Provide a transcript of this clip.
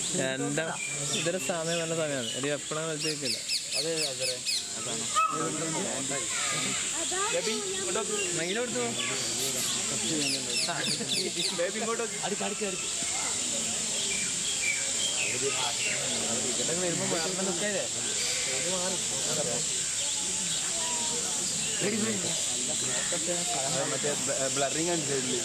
രണ്ടാ ഇതൊരു സമയം നല്ല സമയമാണ് ഒരു എപ്പോഴും കളിച്ച് വെക്കില്ല അത് അതെ അതാണ് മയിലെടുത്തു ബേബി ഇങ്ങോട്ട് അടുക്ക് അടുക്ക് അടുക്ക് വരുമ്പോ അങ്ങനെ നിൽക്കാതെ മറ്റേ ബ്ലറിങ് അനുസരിച്ചില്ലേ